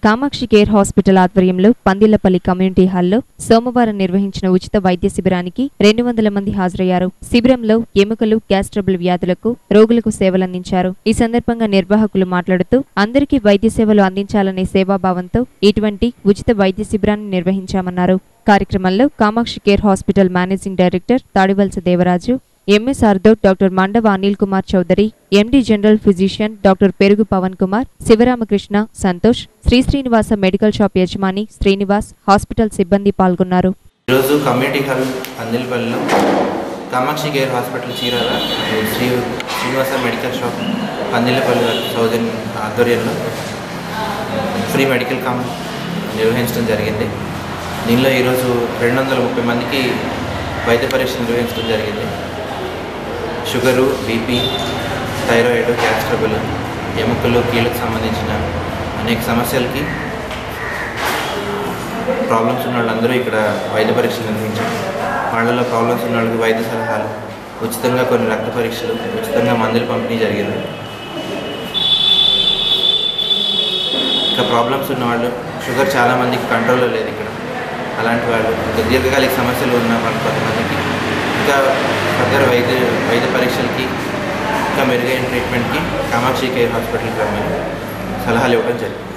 Kamakshi care hospital ఆధ్వర్యంలో Pandillapalli community హాల్లో సోమవారం నిర్వహించిన ఉచిత వైద్య శిబిరానికి రెండు వందల మంది హాజరయ్యారు శిబిరంలో ఎముకలు గ్యాస్ ట్రబుల్ వ్యాధులకు రోగులకు సేవలందించారు ఈ సందర్భంగా నిర్వాహకులు మాట్లాడుతూ అందరికీ వైద్య సేవలు అందించాలనే సేవాభావంతో ఇటువంటి ఉచిత వైద్య శిబిరాన్ని నిర్వహించామన్నారు కార్యక్రమంలో Kamakshi care hospital managing director Tadivalasa Devaraju ఎంఎస్ఆర్దో doctor Mandava Anil Kumar Chowdary MD general physician doctor Perugu Pavan Kumar Sivaramakrishna Santosh Sri Srinivasa medical shop యజమాని శ్రీనివాస్ హాస్పిటల్ సిబ్బంది పాల్గొన్నారు ఈరోజు కమ్యూనిటీ హాల్ అందిల్పల్లిలో కామాక్షి కేర్ హాస్పిటల్ చీరాల మరియు శ్రీ శ్రీనివాస మెడికల్ షాప్ పందిల్లపల్లి వారి సౌజన్య ఆధ్వర్యంలో ఫ్రీ మెడికల్ క్యాంప్ నిర్వహించడం జరిగింది దీనిలో ఈరోజు రెండు వందల ముప్పై మందికి వైద్య పరీక్ష నిర్వహించడం జరిగింది sugar BP thyroid gas trouble ఎముకలు కీళ్ళకు సంబంధించిన అనేక సమస్యలకి ప్రాబ్లమ్స్ ఉన్న వాళ్ళందరూ ఇక్కడ వైద్య పరీక్షలు నిర్వహించారు వాళ్ళలో ప్రాబ్లమ్స్ ఉన్న వాళ్ళకి వైద్య సలహాలు ఉచితంగా కొన్ని రక్త పరీక్షలు ఉచితంగా మందులు పంపిణీ జరిగింది ఇంకా ప్రాబ్లమ్స్ ఉన్న వాళ్ళు షుగర్ చాలా మందికి కంట్రోల్లో లేదు ఇక్కడ అలాంటి వాళ్ళు ఇంకా దీర్ఘకాలిక సమస్యలు ఉన్న వాళ్ళు కొంతమందికి ఇంకా ఫర్దర్ వైద్య వైద్య పరీక్షలకి ఇంకా మెరుగైన ట్రీట్మెంట్కి కామాక్షి కేర్ హాస్పిటల్కి రమ్మని సలహాలు ఇవ్వడం జరిగింది